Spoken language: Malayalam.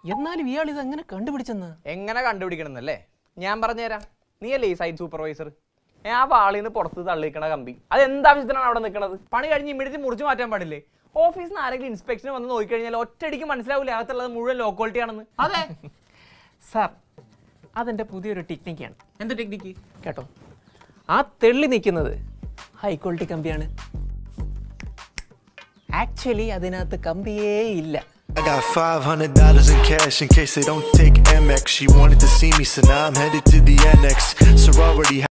എന്നാലും ഇയാൾ ഇത് എങ്ങനെ കണ്ടുപിടിച്ചെന്ന് എങ്ങനെ കണ്ടുപിടിക്കണമെന്നല്ലേ ഞാൻ പറഞ്ഞുതരാം നീയല്ലേ ഈ സൈറ്റ് സൂപ്പർവൈസർ ആ വാളിൽ നിന്ന് പുറത്ത് തള്ളിക്കണ കമ്പി അത് എന്താവശ്യത്തിനാണ് അവിടെ നിൽക്കുന്നത് പണി കഴിഞ്ഞ് ഇമ്മീഡിയറ്റ് മുറിച്ച് മാറ്റാൻ പാടില്ലേ ഓഫീസിൽ നിന്ന് ആരെങ്കിലും ഇൻസ്പെക്ഷന് വന്ന് നോക്കിക്കഴിഞ്ഞാൽ ഒറ്റയടിക്ക് മനസ്സിലാവില്ല അകത്തുള്ളത് മുഴുവൻ ലോ ക്വാളിറ്റി ആണെന്ന് അതെ സാർ അതെന്റെ പുതിയൊരു ടെക്നിക്കാണ് എന്ത് ടെക്നിക്ക് കേട്ടോ ആ തെള്ളി നിൽക്കുന്നത് ഹൈ ക്വാളിറ്റി കമ്പിയാണ് ആക്ച്വലി അതിനകത്ത് കമ്പിയേ ഇല്ല I got $500 in cash in case they don't take Amex. She wanted to see me, so now I'm headed to the annex. Sorority